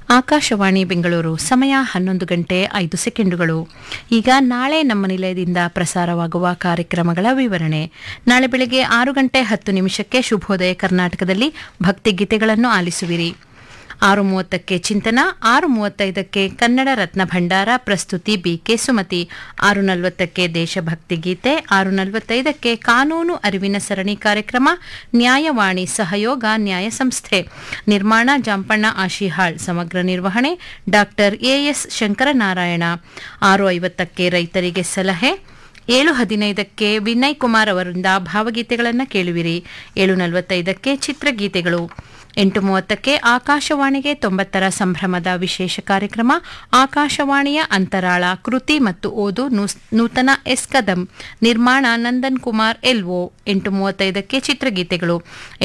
ಆಕಾಶವಾಣಿ ಬೆಂಗಳೂರು ಸಮಯ ಹನ್ನೊಂದು ಗಂಟೆ ಐದು ಸೆಕೆಂಡುಗಳು ಈಗ ನಾಳೆ ನಮ್ಮ ನಿಲಯದಿಂದ ಪ್ರಸಾರವಾಗುವ ಕಾರ್ಯಕ್ರಮಗಳ ವಿವರಣೆ ನಾಳೆ ಬೆಳಗ್ಗೆ ಆರು ಗಂಟೆ ಹತ್ತು ನಿಮಿಷಕ್ಕೆ ಶುಭೋದಯ ಕರ್ನಾಟಕದಲ್ಲಿ ಭಕ್ತಿಗೀತೆಗಳನ್ನು ಆಲಿಸುವಿರಿ ಆರು ಮೂವತ್ತಕ್ಕೆ ಚಿಂತನ ಆರು ಮೂವತ್ತೈದಕ್ಕೆ ಕನ್ನಡ ರತ್ನ ಭಂಡಾರ ಪ್ರಸ್ತುತಿ ಬಿಕೆ ಸುಮತಿ ಆರು ನಲವತ್ತಕ್ಕೆ ದೇಶಭಕ್ತಿ ಗೀತೆ ಆರು ನಲವತ್ತೈದಕ್ಕೆ ಕಾನೂನು ಅರಿವಿನ ಸರಣಿ ಕಾರ್ಯಕ್ರಮ ನ್ಯಾಯವಾಣಿ ಸಹಯೋಗ ನ್ಯಾಯ ಸಂಸ್ಥೆ ನಿರ್ಮಾಣ ಜಾಂಪಣ್ಣ ಆಶಿಹಾಳ್ ಸಮಗ್ರ ನಿರ್ವಹಣೆ ಡಾಕ್ಟರ್ ಎಎಸ್ ಶಂಕರನಾರಾಯಣ ಆರು ಐವತ್ತಕ್ಕೆ ರೈತರಿಗೆ ಸಲಹೆ ಏಳು ಹದಿನೈದಕ್ಕೆ ವಿನಯ್ ಕುಮಾರ್ ಅವರಿಂದ ಭಾವಗೀತೆಗಳನ್ನು ಕೇಳುವಿರಿ ಏಳು ನಲವತ್ತೈದಕ್ಕೆ ಚಿತ್ರಗೀತೆಗಳು ಎಂಟು ಮೂವತ್ತಕ್ಕೆ ಆಕಾಶವಾಣಿಗೆ ತೊಂಬತ್ತರ ಸಂಭ್ರಮದ ವಿಶೇಷ ಕಾರ್ಯಕ್ರಮ ಆಕಾಶವಾಣಿಯ ಅಂತರಾಳ ಕೃತಿ ಮತ್ತು ಓದು ನೂಸ್- ನೂತನ ಎಸ್ ಕದಂ ನಿರ್ಮಾಣ ನಂದನ್ ಕುಮಾರ್ ಎಲ್ಒ ಎಂಟು ಮೂವತ್ತೈದಕ್ಕೆ ಚಿತ್ರಗೀತೆಗಳು